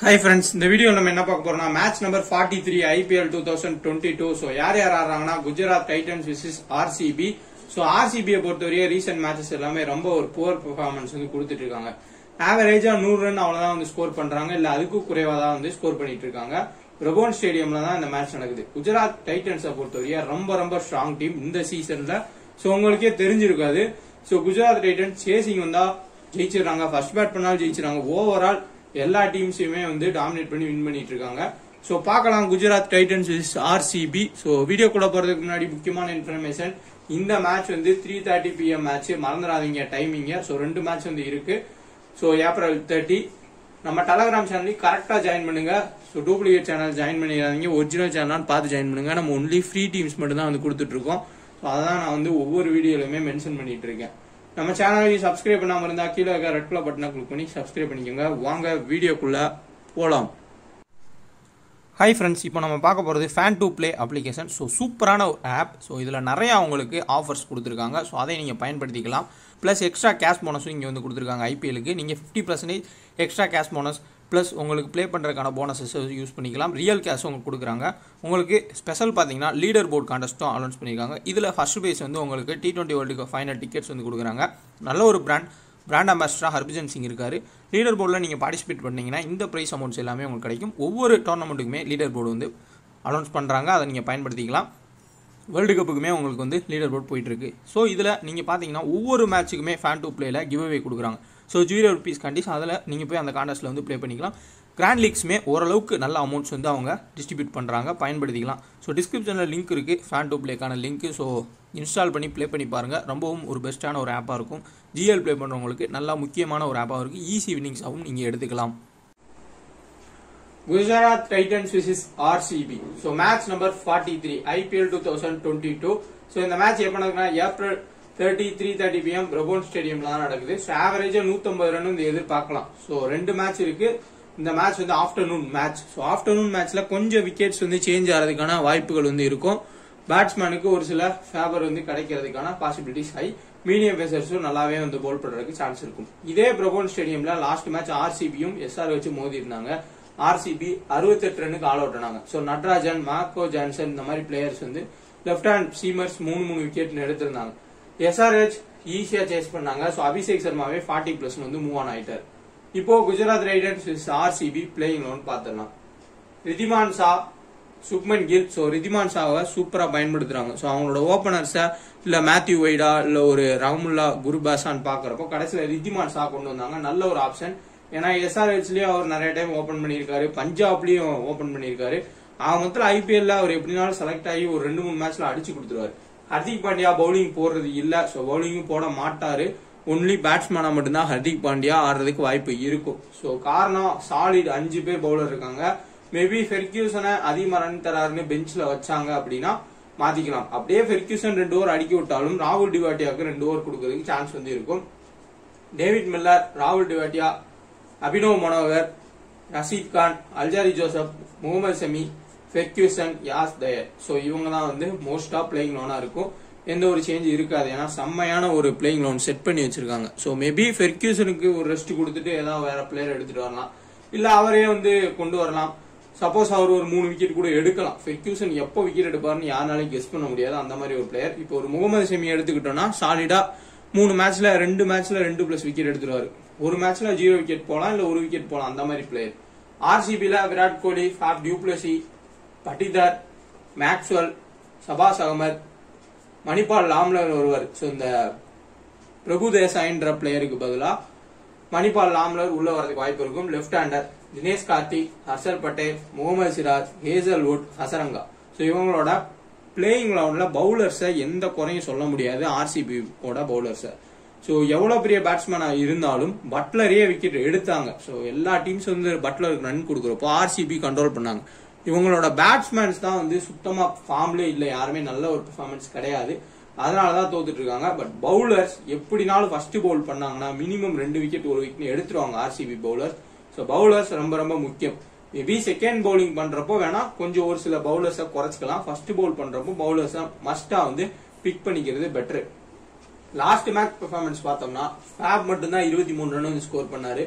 hi friends இந்த video நம்ம என்ன பார்க்க போறோம்னா match number forty three IPL two thousand twenty two so யார் யார் ஆடுறாங்கன்னா Gujarat Titans versus RCB so ஆர்சிபியை பொறுத்தவரையே ரீசெண்ட் மேட்சஸ் எல்லாமே ரொம்ப ஒரு புவர் பெர்ஃபார்மன்ஸ் வந்து கொடுத்துட்டு இருக்காங்க ஆவரேஜா நூறு ரன் அவ்வளவுதான் வந்து ஸ்கோர் பண்றாங்க இல்ல அதுக்கும் குறைவா தான் வந்து ஸ்கோர் பண்ணிட்டு இருக்காங்க பிரபோன் ஸ்டேடியம்ல தான் இந்த மேட்ச் நடக்குது குஜராத் டைட்டன்ஸை பொறுத்தவரையே ரொம்ப ரொம்ப ஸ்ட்ராங் டீம் இந்த சீசன்ல ஸோ உங்களுக்கே தெரிஞ்சிருக்காது ஸோ குஜராத் டைட்டன்ஸ் சேசிங் வந்தா ஜெயிச்சிடுறாங்க ஃபர்ஸ்ட் பேட் பண்ணாலும் ஜெயிச்சிடறாங்க ஓவரால் எல்லா டீம்ஸையுமே வந்து டாமினேட் பண்ணி வின் பண்ணிட்டு இருக்காங்க ஸோ பார்க்கலாம் Gujarat Titans versus RCB so வீடியோக்குள்ள போறதுக்கு முன்னாடி முக்கியமான இன்ஃபர்மேஷன் இந்த மேட்ச் வந்து த்ரீ தேர்ட்டி பிஎம் மேட்ச் மறந்துடாதீங்க டைமிங்க ஸோ ரெண்டு மேட்ச் வந்து இருக்கு ஸோ ஏப்ரல் தேர்ட்டி நம்ம டெலகிராம் சேனலையும் கரெக்டா ஜாயின் பண்ணுங்க ஸோ டூப்ளிகேட் சேனல் ஜாயின் பண்ணிடாதீங்க ஒரிஜினல் சேனல் பார்த்து ஜாயின் பண்ணுங்க நம்ம ஒன்லி ஃப்ரீ டீம்ஸ் மட்டும் தான் வந்து கொடுத்துட்டு இருக்கோம் ஸோ அதான் நான் வந்து ஒவ்வொரு வீடியோலையுமே மென்ஷன் பண்ணிட்டு இருக்கேன் நம்ம சேனலையும் சப்ஸ்கிரைப் பண்ணாம இருந்தா கீழே இருக்க ரெட் கலர் பட்டனை கிளிக் பண்ணி சப்ஸ்கிரைப் பண்ணிக்கோங்க வாங்க வீடியோக்குள்ள போலாம் ஹாய் ஃப்ரெண்ட்ஸ் இப்போ நம்ம பார்க்க போகிறது fan to play application so சூப்பரான ஒரு ஆப் ஸோ இதில் நிறையா உங்களுக்கு ஆஃபர்ஸ் கொடுத்துருக்காங்க ஸோ அதை நீங்கள் பயன்படுத்திக்கலாம் ப்ளஸ் எக்ஸ்ட்ரா கேஷ் போனஸும் இங்கே வந்து கொடுத்துருக்காங்க ஐபிஎலுக்கு நீங்கள் fifty percentage extra cash bonus plus உங்களுக்கு ப்ளே பண்ணுறதுக்கான போனஸஸ் யூஸ் பண்ணிக்கலாம் ரியல் கேஷும் உங்களுக்கு கொடுக்குறாங்க உங்களுக்கு ஸ்பெஷல் பார்த்தீங்கன்னா லீடர் போர்டு கான்டெஸ்ட்டும் அனௌன்ஸ் பண்ணியிருக்காங்க இதில் ஃபர்ஸ்ட் பேஸ் வந்து உங்களுக்கு T twenty world final tickets வந்து கொடுக்குறாங்க நல்ல ஒரு பிராண்ட் பிராண்ட் அம்பாசிடராக ஹர்பஜன் சிங் இருக்காரு லீடர் போர்டில் நீங்கள் பார்ட்டிசிபேட் பண்ணீங்கன்னா இந்த ப்ரைஸ் அமௌண்ட்ஸ் எல்லாமே உங்களுக்கு கிடைக்கும் ஒவ்வொரு டோர்னமெண்ட்டுக்குமே லீடர் போர்டு வந்து அனௌன்ஸ் பண்ணுறாங்க அதை நீங்கள் பயன்படுத்திக்கலாம் வேர்ல்டு கப்புக்குமே உங்களுக்கு வந்து லீடர் போர்ட் போயிட்டு இருக்கு ஸோ இதில் நீங்கள் பார்த்தீங்கன்னா ஒவ்வொரு மேட்ச்சுக்குமே ஃபேன் டூ பிளேயில் கிவ் அவே கொடுக்குறாங்க ஸோ ஜீரோ ருபீஸ் கண்டிஸ் அதில் நீங்கள் போய் அந்த கான்டெஸ்ட்டில் வந்து ப்ளே பண்ணிக்கலாம் கிராண்ட் லீக்ஸுமே ஓரளவுக்கு நல்ல அமௌண்ட்ஸ் வந்து அவங்க டிஸ்ட்ரிபியூட் பண்ணுறாங்க பயன்படுத்திக்கலாம் ஸோ டிஸ்கிரிப்ஷனில் லிங்க் இருக்குது ஃபேன் டூ ப்ளேக்கான லிங்க் ஸோ இன்ஸ்டால் பண்ணி ப்ளே பண்ணி பாருங்கள் ரொம்பவும் ஒரு பெஸ்ட்டான ஒரு ஆப்பாக இருக்கும் ஜிஎல் ப்ளே பண்ணுறவங்களுக்கு நல்லா முக்கியமான ஒரு ஆப்பாக இருக்குது ஈஸி வின்னிங்ஸாகவும் நீங்கள் எடுத்துக்கலாம் Gujarat Titans versus RCB so match number forty three IPL two thousand twenty two so இந்த மேட்ச் எப்போ நடக்குன்னா April thirty three thirty PM Brabourne ஸ்டேடியம்ல தான் நடக்குது ஸோ ஆவரேஜா நூத்தம்பது ரன் வந்து எதிர்பார்க்கலாம் ஸோ ரெண்டு மேட்ச் இருக்கு இந்த மேட்ச் வந்து ஆஃப்டர்நூன் மேட்ச் ஸோ ஆஃப்டர்நூன் மேட்ச்ல கொஞ்சம் விக்கெட்ஸ் வந்து சேஞ்ச் ஆகிறதுக்கான வாய்ப்புகள் வந்து இருக்கும் பேட்ஸ்மேனுக்கு ஒரு சில ஃபேவர் வந்து கிடைக்கிறதுக்கான பாசிபிலிட்டிஸ் ஹை மீடியம் பேசர்ஸும் நல்லாவே வந்து போல் பண்றதுக்கு சான்ஸ் இருக்கும் இதே பிரபோன் ஸ்டேடியம்ல லாஸ்ட் மேட்ச் ஆர்சிபியும் எஸ்ஆர் வச்சு மோதி இருந்தாங்க ஆர்சிபி அறுபத்தெட்டு ரன்னுக்கு ஆல் அவுட் ஆனாங்க ஸோ நட்ராஜன் மார்க்கோ ஜான்சன் இந்த மாதிரி பிளேயர்ஸ் வந்து லெஃப்ட் ஹேண்ட் சீமர்ஸ் மூணு மூணு விக்கெட் எடுத்திருந்தாங்க எஸ்ஆர்ஹெச் ஈஸியா சேஸ் பண்ணாங்க ஸோ அபிஷேக் சர்மாவே ஃபார்ட்டி பிளஸ் வந்து மூவ் ஆன் ஆயிட்டார் இப்போ குஜராத் ரைடர்ஸ் ஆர்சிபி பிளேயிங் லோன் பார்த்துடலாம் ரிதிமான் ஷா சுக்மன் கில் ஸோ ரிதிமான் ஷாவை சூப்பரா பயன்படுத்துறாங்க ஸோ அவங்களோட ஓப்பனர்ஸை இல்ல மேத்யூ வைடா இல்ல ஒரு ரஹமுல்லா குருபாசான்னு பாக்குறப்போ கடைசியில ரிதிமான் ஷா கொண்டு வந்தாங்க நல்ல ஒரு ஆப்ஷன் ஏன்னா எஸ்ஆர்ஹெச்லயும் அவர் நிறைய டைம் ஓபன் பண்ணியிருக்காரு பஞ்சாப்லயும் ஓபன் பண்ணியிருக்காரு ஆக மொத்தம் ஐபிஎல்ல அவர் எப்படினாலும் செலக்ட் ஆகி ஒரு ரெண்டு மூணு மேட்ச்ல அடிச்சு கொடுத்துருவாரு ஹர்திக் பாண்டியா பவுலிங் போடுறது இல்ல ஸோ பவுலிங்கும் போட மாட்டாரு ஒன்லி பேட்ஸ்மேனா மட்டும்தான் ஹர்திக் பாண்டியா ஆடுறதுக்கு வாய்ப்பு இருக்கும் ஸோ காரணம் சாலிட் அஞ்சு பேர் பவுலர் இருக்காங்க மேபி ஃபெர்கியூசனை அதிகமா ரன் தராருன்னு பெஞ்ச்ல வச்சாங்க அப்படின்னா மாத்திக்கலாம் அப்படியே ஃபெர்கியூசன் ரெண்டு ஓவர் அடிக்க விட்டாலும் ராகுல் டிவாட்டியாவுக்கு ரெண்டு ஓவர் கொடுக்கறதுக்கு சான்ஸ் வந்து இருக்கும் டேவிட் மில்லர் ராகுல் Tewatia Abhinav Manohar Rashid Khan Alzarri Joseph Mohammed Shami Ferguson Yash Dayal so இவங்க தான் வந்து மோஸ்டா பிளேயிங் லோனா இருக்கும் எந்த ஒரு சேஞ்ச் இருக்காது ஏன்னா செம்மையான ஒரு பிளேயிங் லோன் செட் பண்ணி வச்சிருக்காங்க ஸோ மேபி ஃபெர்கியூசனுக்கு ஒரு ரெஸ்ட் கொடுத்துட்டு ஏதாவது வேற பிளேயர் எடுத்துட்டு வரலாம் இல்ல அவரே வந்து கொண்டு வரலாம் சப்போஸ் அவர் ஒரு மூணு விக்கெட் கூட எடுக்கலாம் ஃபெர்கியூசன் எப்போ விக்கெட் எடுப்பாருன்னு யாருனாலையும் கெஸ் பண்ண முடியாது அந்த மாதிரி ஒரு பிளேயர் இப்போ ஒரு முகமது ஷமி எடுத்துக்கிட்டோம்னா சாலிடா மூணு மேட்ச்ல ரெண்டு மேட்ச்ல ரெண்டு பிளஸ் விக்கெட் எடுத்துருவாரு ஒரு மேட்ச்ல ஜீரோ விக்கெட் போலாம் இல்ல ஒரு விக்கெட் போலாம் அந்த மாதிரி பிளேயர் ஆர்சிபில Virat Kohli Faf du Plessis Patidar Maxwell Shahbaz Ahmed Manipal லாம்லர் ஒருவர் ஸோ இந்த பிரபு தேசாயின்ற பிளேயருக்கு பதிலா மணிபால் லாம்லர் உள்ள வரதுக்கு வாய்ப்பு இருக்கும் left hander Dinesh Karthik Harshal Patel Mohammed Siraj Hazlewood Hasaranga so இவங்களோட பிளேயிங் லெவன்ல பவுலர்ஸை எந்த குறையும் சொல்ல முடியாது ஆர்சிபி ஓட பவுலர்ஸை ஸோ எவ்வளவு பெரிய பேட்ஸ்மேனா இருந்தாலும் பட்லரே விக்கெட் எடுத்தாங்க ஸோ எல்லா டீம்ஸ் வந்து பட்லருக்கு ரன் கொடுக்குறப்போ ஆர்சிபி கண்ட்ரோல் பண்ணாங்க இவங்களோட பேட்ஸ்மேன்ஸ் தான் வந்து சுத்தமா ஃபார்ம்ல இல்ல யாருமே நல்ல ஒரு பெர்ஃபார்மன்ஸ் கிடையாது அதனாலதான் தோத்துட்டு இருக்காங்க பட் பவுலர்ஸ் எப்படினாலும் ஃபர்ஸ்ட் பவுல் பண்ணாங்கன்னா மினிமம் ரெண்டு விக்கெட் ஒரு விக்கெட் எடுத்துருவாங்க ஆர்சிபி பவுலர்ஸ் ஸோ பவுலர்ஸ் ரொம்ப ரொம்ப முக்கியம் மேபி செகண்ட் பவுலிங் பண்றப்போ வேணா கொஞ்சம் ஒரு சில பவுலர்ஸை குறைச்சிக்கலாம் ஃபர்ஸ்ட் பவுல் பண்றப்போ பவுலர்ஸை மஸ்டா வந்து பிக் பண்ணிக்கிறது பெட்டர் லாஸ்ட் மேட்ச் பெர்ஃபார்மன்ஸ் பார்த்தோம்னா ஃபேப் மட்டும் தான் இருபத்தி மூணு ரன் வந்து ஸ்கோர் பண்ணாரு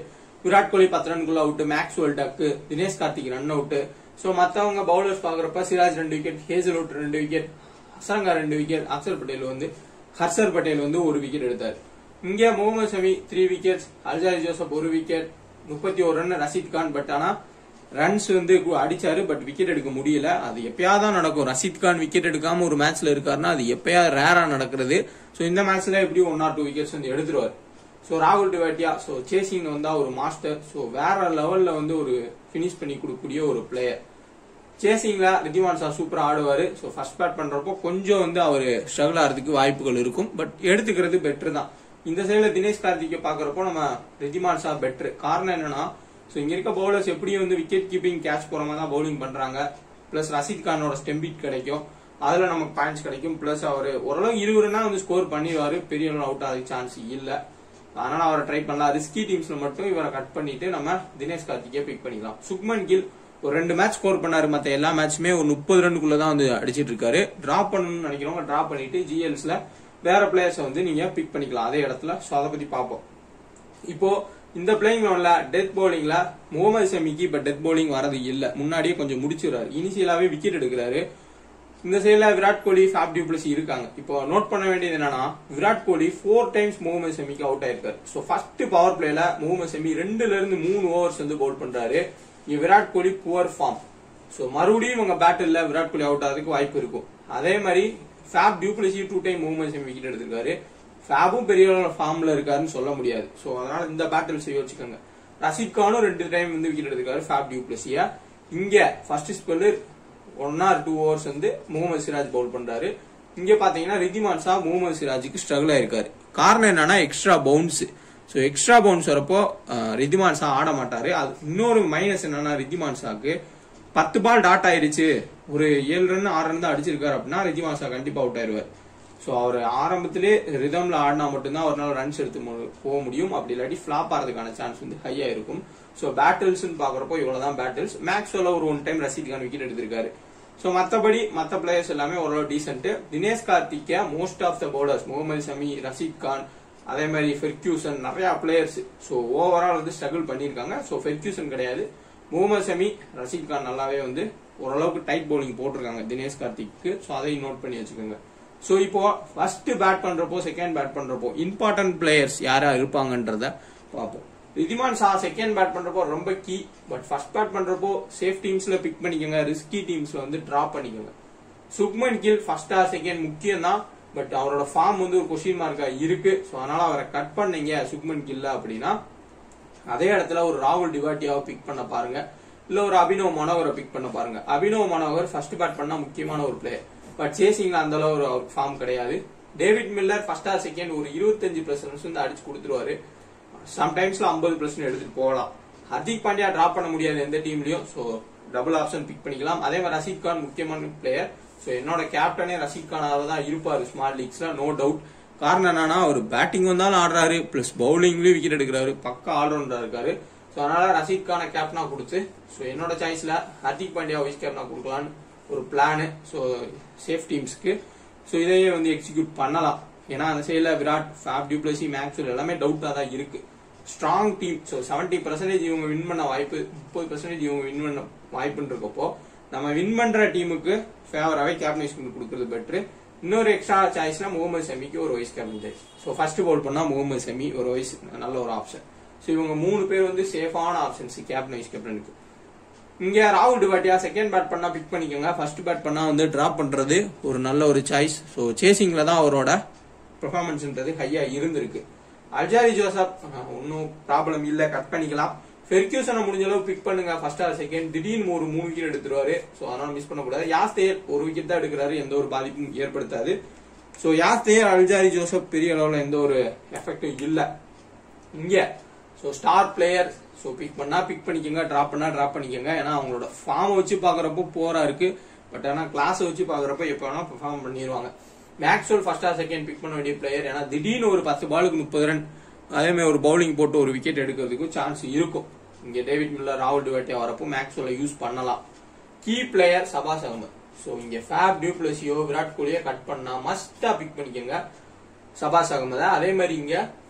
விராட் கோலி பத்து ரன்குள்ள out Maxwell duck Dinesh Karthik run out so மத்தவங்க பவுலர்ஸ் பாக்குறப்ப சிராஜ் ரெண்டு விக்கெட் ஹேசல்வுட் ரெண்டு விக்கெட் அசரங்கா ரெண்டு விக்கெட் அக்சர் பட்டேல் வந்து ஹர்ஷர் பட்டேல் வந்து ஒரு விக்கெட் எடுத்தார் இங்க Mohammed Shami three wickets Alzarri Joseph ஒரு விக்கெட் முப்பத்தி ஒரு ரன் ரஷீத் கான் பட் ஆனா ரன்ஸ் வந்து கு- அடிச்சாரு பட் விக்கெட் எடுக்க முடியல அது எப்பயாவது தான் நடக்கும் ரஷீத் கான் விக்கெட் எடுக்காம ஒரு மேட்ச்ல இருக்காருன்னா அது எப்பயாவது ரேரா நடக்கிறது சோ இந்த மேட்ச்ல எப்படியும் ஒன் ஆர் டூ விக்கெட்ஸ் வந்து எடுத்துருவாரு சோ ராகுல் டிவாட்டியா சோ சேசிங் வந்தா ஒரு மாஸ்டர் சோ வேற லெவல்ல வந்து ஒரு பினிஷ் பண்ணி கொடுக்கக்கூடிய ஒரு பிளேயர் சேசிங்ல ரித்திமான் சார் சூப்பரா ஆடுவாரு சோ ஃபர்ஸ்ட் பேட் பண்றப்போ கொஞ்சம் வந்து அவரு ஸ்ட்ரகிள் ஆகிறதுக்கு வாய்ப்புகள் இருக்கும் பட் எடுத்துக்கிறது பெட்டர் தான் இந்த சைடுல தினேஷ் கார்த்திகை பாக்குறப்போ நம்ம ரித்திமான் சார் பெட்டர் காரணம் என்னன்னா சோ இங்க இருக்க பவுலர்ஸ் எப்படியும் வந்து விக்கெட் கீப்பிங் கேட்ச் போற மாதிரி தான் பவுலிங் பண்றாங்க பிளஸ் ரஷீத் கானோட ஸ்டெம்பிட் கிடைக்கும் அதுல நமக்கு பாயிண்ட்ஸ் கிடைக்கும் பிளஸ் அவரு ஓரளவு இருபதுனா வந்து ஸ்கோர் பண்ணிடுவாரு பெரிய அவுட் ஆகிறதுக்கு சான்ஸ் இல்ல அதனால அவரை ட்ரை பண்ணலாம் ரிஸ்கி டீம்ஸ்ல மட்டும் இவரை கட் பண்ணிட்டு நம்ம தினேஷ் கார்த்திகே பிக் பண்ணிக்கலாம் சுக்மன் கில் ஒரு ரெண்டு மேட்ச் ஸ்கோர் பண்ணாரு மத்த எல்லா மேட்சுமே ஒரு முப்பது ரன்னுக்குள்ள தான் வந்து அடிச்சிட்டு இருக்காரு டிராப் பண்ணணும்னு நினைக்கிறவங்க டிராப் பண்ணிட்டு ஜிஎல்ஸ்ல வேற பிளேயர்ஸ் வந்து நீங்க பிக் பண்ணிக்கலாம் அதே இடத்துல சோ அதை பத்தி பார்ப்போம் இப்போ இந்த பிளேயிங் லெவன்ல டெத் பவுலிங்ல முகமது ஷமிக்கு இப்ப டெத் பவுலிங் வரது இல்ல முன்னாடியே கொஞ்சம் முடிச்சிடுறாரு இனிஷியலாவே விக்கெட் எடுக்கிறாரு இந்த சைடுல விராட் கோலி ஃபேப் டியூப்ளசி இருக்காங்க இப்போ நோட் பண்ண வேண்டியது என்னன்னா விராட் கோலி ஃபோர் டைம்ஸ் முகமது ஷமிக்கு அவுட் ஆயிருக்காரு சோ ஃபர்ஸ்ட் பவர் பிளேல முகமது ஷமி ரெண்டுல இருந்து மூணு ஓவர்ஸ் வந்து பவுல் பண்றாரு இங்க Virat Kohli poor form so மறுபடியும் இவங்க பேட்டில்ல விராட் கோலி அவுட் ஆகிறதுக்கு வாய்ப்பு இருக்கும் அதே மாதிரி Faf du Plessis two time Mohammed Shami wicket எடுத்திருக்காரு ஃபேபும் பெரிய ஃபார்ம்ல இருக்காருன்னு சொல்ல முடியாது சோ அதனால இந்த பேட்டில்ஸ் யோசிச்சுக்கோங்க ரஷீத் கானும் ரெண்டு டைம் வந்து விக்கெட் எடுத்திருக்காரு ஃபேப் டியூப்ளசியா இங்க first spell one or two overs வந்து முகமது சிராஜ் பவுல் பண்றாரு இங்க பாத்தீங்கன்னா ரிதிமான் ஷா முகமது சிராஜுக்கு ஸ்ட்ரகிள் ஆயிருக்காரு காரணம் என்னன்னா extra bounce so extra bounce வரப்போ அஹ், ரிதிமான் ஷா ஆட மாட்டாரு அது இன்னொரு மைனஸ் என்னன்னா ரிதிமான் ஷாக்கு பத்து பால் டாட் ஆயிருச்சு ஒரு ஏழு ரன் ஆறு ரன் தான் அடிச்சிருக்காரு அப்படின்னா ரிதிமான் ஷா கண்டிப்பா அவுட் ஆயிருவார் ஸோ அவர் ஆரம்பத்திலே ரிதம்ல ஆடினா மட்டும்தான் ஒரு நாள் ரன்ஸ் எடுத்து மு- போக முடியும் அப்படி இல்லாட்டி ஃபிளாப் ஆகிறதுக்கான சான்ஸ் வந்து ஹையா இருக்கும் ஸோ பேட்டில்ஸ் பாக்குறப்போ இவ்வளவுதான் பேட்டில்ஸ் மேக்ஸ்வெல்ல ஒரு one time Rashid Khan wicket எடுத்திருக்காரு ஸோ மத்தபடி மத்த பிளேயர்ஸ் எல்லாமே ஓரளவு டீசென்ட் தினேஷ் கார்த்திகே most of the bowlers Mohammed Shami Rashid Khan அதே மாதிரி ஃபெர்க்யூசன் நிறைய பிளேயர்ஸ் ஸோ ஓவரால் வந்து ஸ்ட்ரகிள் பண்ணியிருக்காங்க ஸோ ஃபெர்க்யூசன் கிடையாது முகமது ஷமி ரஷீத் கான் நல்லாவே வந்து ஓரளவுக்கு டைட் பவுலிங் போட்டிருக்காங்க தினேஷ் கார்த்திக்கு ஸோ அதையும் நோட் பண்ணி வச்சுக்கோங்க ஸோ இப்போ ஃபர்ஸ்ட் பேட் பண்றப்போ செகண்ட் பேட் பண்றப்போ இம்பார்ட்டன்ட் பிளேயர்ஸ் யாரா இருப்பாங்கன்றத பார்ப்போம் ரிதிமான் சா செகண்ட் பேட் பண்றப்போ ரொம்ப கீ பட் ஃபர்ஸ்ட் பேட் பண்றப்போ சேஃப் டீம்ஸ்ல பிக் பண்ணிக்கோங்க ரிஸ்கி டீம்ஸ்ல வந்து டிராப் பண்ணிக்கோங்க Shubman Gill first or second முக்கியம் தான் பட் அவரோட ஃபார்ம் வந்து ஒரு கொஸ்டின் மார்க்கா இருக்கு ஸோ அதனால அவரை கட் பண்ணீங்க சுக்மன் கில்ல அப்படின்னா அதே இடத்துல ஒரு ராகுல் டிவாட்டியாவை பிக் பண்ண பாருங்க இல்ல ஒரு அபினவ் மனோகரை பிக் பண்ண பாருங்க அபினவ் மனோகர் ஃபர்ஸ்ட் பேட் பண்ணா முக்கியமான ஒரு பிளேயர் பட் சேசிங்ல அந்த அளவு ஒரு அவருக்கு ஃபார்ம் கிடையாது David Miller first or second ஒரு இருபத்தஞ்சு பிளஸ் ரன்ஸ் வந்து அடிச்சு கொடுத்துருவாரு சம்டைம்ஸ்ல ஐம்பது பிளஸ் எடுத்துட்டு போகலாம் ஹர்திக் பாண்டியா டிராப் பண்ண முடியாது எந்த டீம்லயும் சோ டபுள் ஆப்ஷன் பிக் பண்ணிக்கலாம் அதே மாதிரி ரஷீத் கான் முக்கியமான பிளேயர் சோ என்னோட கேப்டனே ரஷீத் கானாக தான் இருப்பாரு ஸ்மால் லீக்ஸ்ல நோ டவுட் காரணம் என்னன்னா அவர் பேட்டிங் வந்தாலும் ஆடுறாரு பிளஸ் பவுலிங்லயும் விக்கெட் எடுக்கிறாரு பக்கா ஆல்ரவுண்டரா இருக்காரு சோ அதனால ரஷீத் கான கேப்டனா கொடுத்து சோ என்னோட சாய்ஸ்ல ஹர்திக் பாண்டியா வைஸ் கேப்டனா கொடுக்கலான்னு ஒரு பிளானு சோ சேஃப் டீம்ஸ்க்கு சோ இதையே வந்து எக்ஸிக்யூட் பண்ணலாம் ஏன்னா அந்த சைடுல விராட் ஃபேப் டியூப்ளசி மேக்ஸ்வெல் எல்லாமே டவுட்டா தான் இருக்கு strong team so seventy percentage இவங்க வின் பண்ண வாய்ப்பு முப்பது பர்சன்டேஜ் இவங்க வின் பண்ண வாய்ப்புன்னு இருக்கப்போ நம்ம வின் பண்ற டீமுக்கு ஃபேவராகவே கேப்டனைஸ் கொடுக்கறது பெட்ரு இன்னொரு எக்ஸ்ட்ரா சாய்ஸ்னா முகமது ஷமிக்கு ஒரு vice captain choice so first bowl பண்ணா முகமது ஷமி ஒரு வைஸ் நல்ல ஒரு ஆப்ஷன் ஸோ இவங்க மூணு பேர் வந்து சேஃபான ஆப்ஷன்ஸ் கேப்டன் வைஸ் கேப்டனுக்கு இங்க ராகுல் டிவாட்டியா செகண்ட் பேட் பண்ணா பிக் பண்ணிக்கோங்க ஃபர்ஸ்ட் பேட் பண்ணா வந்து டிராப் பண்றது ஒரு நல்ல ஒரு சாய்ஸ் ஸோ சேசிங்ல தான் அவரோட பெர்ஃபார்மன்ஸ்ன்றது ஹையா இருந்திருக்கு அல்ஜாரி ஜோசப் ஒன்னும் ப்ராப்ளம் இல்ல கட் பண்ணிக்கலாம் ஃபெர்க்யூசனை முடிஞ்ச அளவு பிக் பண்ணுங்க ஃபர்ஸ்ட் ஆர் செகண்ட் திடீர்னு ஒரு மூணு விக்கெட் எடுத்துருவாரு ஸோ அதனால மிஸ் பண்ணக்கூடாது யாஸ்தேர் ஒரு விக்கெட் தான் எடுக்கிறாரு எந்த ஒரு பாதிப்பும் ஏற்படுத்தாது ஸோ யாஸ்தேர் அல்ஜாரி ஜோசப் பெரிய அளவுல எந்த ஒரு எஃபெக்டும் இல்ல இங்க so star player so pick பண்ணா பிக் பண்ணிக்கோங்க டிராப் பண்ணா டிராப் பண்ணிக்கோங்க ஏன்னா அவங்களோட ஃபார்ம் வச்சு பாக்குறப்போ போரா இருக்கு பட் ஆனா கிளாஸ் வச்சு பாக்குறப்போ எப்ப வேணா பெர்ஃபார்ம் பண்ணிடுவாங்க Maxwell first or second pick பண்ண வேண்டிய பிளேயர் ஏன்னா திடீர்னு ஒரு பத்து பாலுக்கு முப்பது ரன் அதே மாதிரி ஒரு பவுலிங் போட்டு ஒரு விக்கெட் எடுக்கிறதுக்கும் சான்ஸ் இருக்கும் இங்க டேவிட் மில்லர் ராகுல் டிவாட்டியா வரப்போ மேக்ஸ்வெல்ல யூஸ் பண்ணலாம் key player Shahbaz Ahmed so இங்க ஃபேப் டியூப்ளசியோ விராட் கோலியோ கட் பண்ணா மஸ்டா பிக் பண்ணிக்கோங்க சபாஸ் அகமத அதே மாதிரி இங்க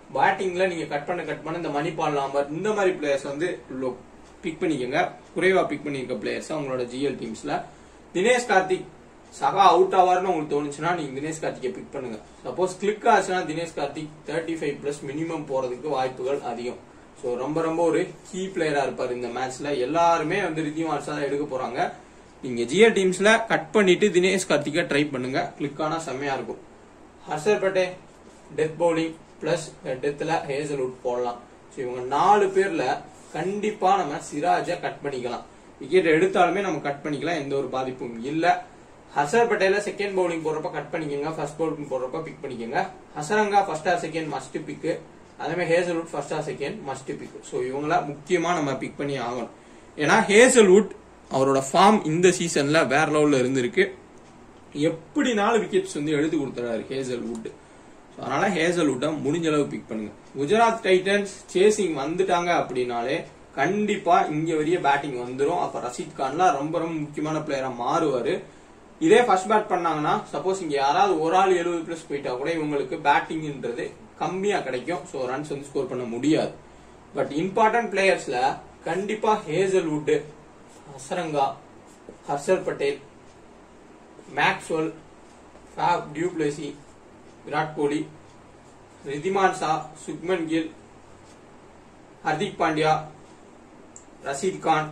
பேட்டிங்ல நீங்க கட் பண்ண கட் பண்ண இந்த மணிபால் நாமர் இந்த மாதிரி பிளேயர்ஸ் வந்து பிக் பண்ணிக்கோங்க குறைவா பிக் பண்ணிருக்க பிளேயர்ஸ் உங்களோட ஜிஎல் டீம்ஸ்ல தினேஷ் கார்த்திக் சகா அவுட் ஆவார்னு உங்களுக்கு தோணுச்சுன்னா நீங்க தினேஷ் கார்த்திகை பிக் பண்ணுங்க சப்போஸ் கிளிக் ஆச்சுன்னா Dinesh Karthik thirty five plus minimum போறதுக்கு வாய்ப்புகள் அதிகம் ஸோ ரொம்ப ரொம்ப ஒரு கீ பிளேயரா இருப்பார் இந்த மேட்ச்ல எல்லாருமே வந்து ரித்தியம் ஆர்ட்ஸா தான் எடுக்க போறாங்க நீங்க ஜிஎல் டீம்ஸ்ல கட் பண்ணிட்டு தினேஷ் கார்த்திகை ட்ரை பண்ணுங்க கிளிக் ஆனா செம்மையா இருக்கும் ஹர்ஷர் பட்டே டெத் பவுலிங் பிளஸ் டெத்ல ஹேசல்வுட் போடலாம் ஸோ இவங்க நாலு பேர்ல கண்டிப்பா நம்ம சிராஜை கட் பண்ணிக்கலாம் விக்கெட் எடுத்தாலுமே நம்ம கட் பண்ணிக்கலாம் எந்த ஒரு பாதிப்பும் இல்ல ஹசர் பட்டேல செகண்ட் பவுலிங் போடுறப்ப கட் பண்ணிக்கோங்க ஃபர்ஸ்ட் பவுலிங் போடுறப்ப பிக் பண்ணிக்கோங்க Hasaranga first or second must pick அதே மாதிரி Hazlewood first or second must pick so இவங்கள முக்கியமா நம்ம பிக் பண்ணி ஆகணும் ஏன்னா ஹேசல்வுட் அவரோட ஃபார்ம் இந்த சீசன்ல வேற லெவல்ல இருந்திருக்கு எப்படி நாலு விக்கெட்ஸ் வந்து எழுதி கொடுத்துறாரு ஹேசல்வுட் So, அதனால ஹேசல்வுட்டை முடிஞ்ச அளவு பிக் பண்ணுங்க குஜராத் டைட்டன்ஸ் சேசிங் வந்துட்டாங்க அப்படின்னாலே கண்டிப்பா இங்க வரைய பேட்டிங் வந்துரும் அப்ப ரஷீத் கான்லாம் ரொம்ப ரொம்ப முக்கியமான பிளேயரா மாறுவாரு இதே ஃபர்ஸ்ட் பேட் பண்ணாங்கன்னா சப்போஸ் இங்க யாராவது ஒரு ஆள் எழுபது பிளஸ் போயிட்டா கூட இவங்களுக்கு பேட்டிங்ன்றது கம்மியா கிடைக்கும் ஸோ ரன்ஸ் வந்து ஸ்கோர் பண்ண முடியாது பட் இம்பார்ட்டன்ட் பிளேயர்ஸ்ல கண்டிப்பா Hazlewood Hasaranga Harshal Patel Maxwell Faf du Plessis Virat Kohli Wriddhiman Saha Shubman Gill Hardik Pandya Rashid Khan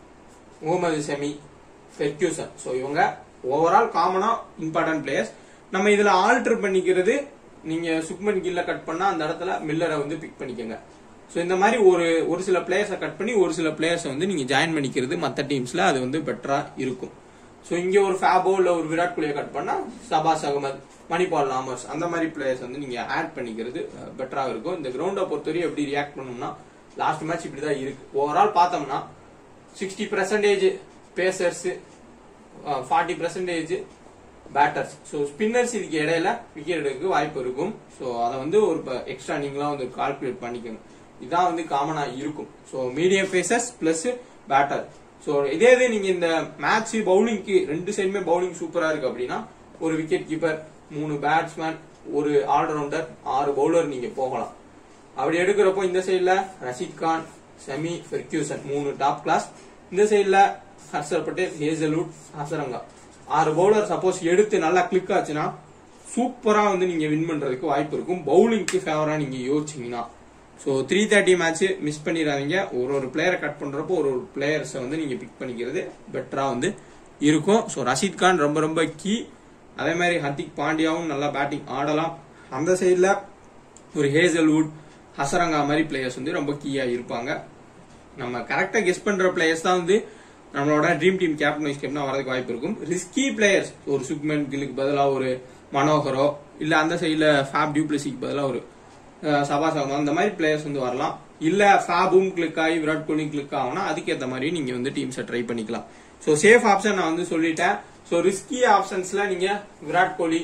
Mohammed Shami Ferguson so இவங்க ஓவரால் காமனா இம்பார்ட்டன்ட் பிளேயர்ஸ் நம்ம இதுல ஆல்டர் பண்ணிக்கிறது நீங்க சுக்மன் கில்ல கட் பண்ணா அந்த இடத்துல மில்லரை வந்து பிக் பண்ணிக்கோங்க ஸோ இந்த மாதிரி ஒரு ஒரு சில பிளேயர்ஸை கட் பண்ணி ஒரு சில பிளேயர்ஸை வந்து நீங்க ஜாயின் பண்ணிக்கிறது மற்ற டீம்ஸ்ல அது வந்து பெட்டரா இருக்கும் ஸோ இங்க ஒரு ஃபேபோ இல்ல ஒரு விராட் கோலியை கட் பண்ணா சபாஸ் அகமது மணிபால் நாமர்ஸ் அந்த மாதிரி பிளேயர்ஸ் வந்து நீங்க ஆட் பண்ணிக்கிறது பெட்டரா இருக்கும் இந்த கிரவுண்டை பொறுத்தவரை எப்படி ரியாக்ட் பண்ணணும்னா லாஸ்ட் மேட்ச் இப்படிதான் இருக்கு ஓவரால் பார்த்தோம்னா sixty percentage pacers forty percentage batters so spinners இதுக்கு இடையில விக்கெட் எடுக்க வாய்ப்பு இருக்கும் ஸோ அதை வந்து ஒரு எக்ஸ்ட்ரா நீங்களாம் வந்து கால்குலேட் பண்ணிக்கணும் இதான் வந்து காமனா இருக்கும் so medium pacers plus batter so இதே இது நீங்க இந்த மேட்ச் பவுலிங்க்கு ரெண்டு சைடுமே பவுலிங் சூப்பரா இருக்கு அப்படின்னா ஒரு விக்கெட் கீப்பர் மூணு பேட்ஸ்மேன் ஒரு ஆல்ரவுண்டர் ஆறு பவுலர் நீங்க போகலாம் அப்படி எடுக்கிறப்போ இந்த சைடுல ரஷீத் கான் செமி ஃபெர்க்யூசன் மூணு டாப் கிளாஸ் இந்த சைடுல ஹர்ஷர் பட்டேல் ஹேசல்வுட் ஹசரங்கா ஆறு பவுலர் சப்போஸ் எடுத்து நல்லா கிளிக் ஆச்சுன்னா சூப்பரா வந்து நீங்க வின் பண்றதுக்கு வாய்ப்பு இருக்கும் பவுலிங்க்கு ஃபேவரா நீங்க யோசிச்சீங்கன்னா so three thirty match miss பண்ணிடாதீங்க ஒரு ஒரு பிளேயரை கட் பண்றப்போ ஒரு ஒரு பிளேயர்ஸை வந்து நீங்க பிக் பண்ணிக்கிறது பெட்டரா வந்து இருக்கும் ஸோ ரஷீத் கான் ரொம்ப ரொம்ப கீ அதே மாதிரி ஹர்திக் பாண்டியாவும் நல்லா பேட்டிங் ஆடலாம் அந்த சைடில் ஒரு ஹேசல்வுட் ஹசரங்கா மாதிரி பிளேயர்ஸ் வந்து ரொம்ப கீயா இருப்பாங்க நம்ம கரெக்டா கெஸ் பண்ற பிளேயர்ஸ் தான் வந்து நம்மளோட ட்ரீம் டீம் கேப்டன் வைஸ் கேப்டனா வரதுக்கு வாய்ப்பு இருக்கும் ரிஸ்கி பிளேயர்ஸ் ஒரு சுக்மன் கில்லுக்கு பதிலா ஒரு மனோகரோ இல்ல அந்த சைடுல ஃபேப் டியூப்ளசிக்கு பதிலா ஒரு அஹ், சபாஸ் அகமது அந்த மாதிரி பிளேயர்ஸ் வந்து வரலாம் இல்ல ஃபேபும் கிளிக் ஆகி விராட் கோலி கிளிக் ஆகும்னா அதுக்கேற்ற மாதிரி நீங்க வந்து டீம்ஸை ட்ரை பண்ணிக்கலாம் ஸோ சேஃப் ஆப்ஷன் நான் வந்து சொல்லிட்டேன் ஸோ ரிஸ்கி ஆப்ஷன்ஸ்ல நீங்க விராட் கோலி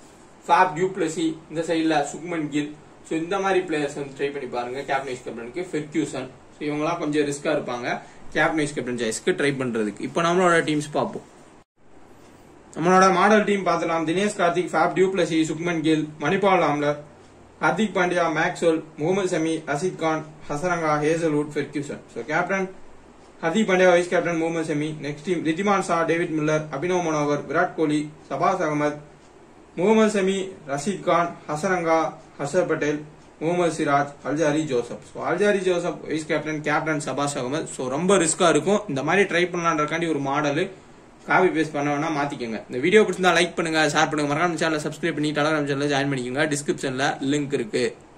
ஃபேப் டியூப்ளசி இந்த சைடுல சுக்மன் கில் ஸோ இந்த மாதிரி பிளேயர்ஸ் வந்து ட்ரை பண்ணி பாருங்க கேப்டனைஸ் கேப்டனுக்கு ஃபெர்க்யூசன் ஸோ இவங்கலாம் கொஞ்சம் ரிஸ்கா இருப்பாங்க கேப்டனைஸ் கேப்டன் ஜாய்ஸ்க்கு ட்ரை பண்றதுக்கு இப்போ நம்மளோட டீம்ஸ் பார்ப்போம் நம்மளோட மாடல் டீம் பார்த்துலாம் தினேஷ் கார்த்திக் ஃபேப் டியூப்ளசி சுக்மன் கில் மணிபால் ஆம்லர் Hardik Pandya Maxwell Mohammed Shami Rashid Khan Hasaranga Hazlewood Ferguson so captain Hardik Pandya vice captain Mohammed Shami next team Wriddhiman Saha David Miller Abhinav Manohar Virat Kohli Shahbaz Ahmed Mohammed Shami Rashid Khan Hasaranga Harshal Patel Mohammed Siraj Alzarri Joseph so Alzarri Joseph vice captain captain Shahbaz Ahmed so ரொம்ப ரிஸ்கா இருக்கும் இந்த மாதிரி ட்ரை பண்ணலான்றக்காண்டி ஒரு மாடல் காப்பி பேஸ்ட் பண்ண வேணா மாத்திக்கோங்க இந்த வீடியோ பிடிச்சிருந்தா லைக் பண்ணுங்க ஷேர் பண்ணுங்க மறக்காம சேனலை சப்ஸ்கிரைப் பண்ணி டெலிகிராம் சேனல் ஜாயின் பண்ணிக்கோங்க டிஸ்கிரிப்ஷன்ல லிங்க் இருக்கு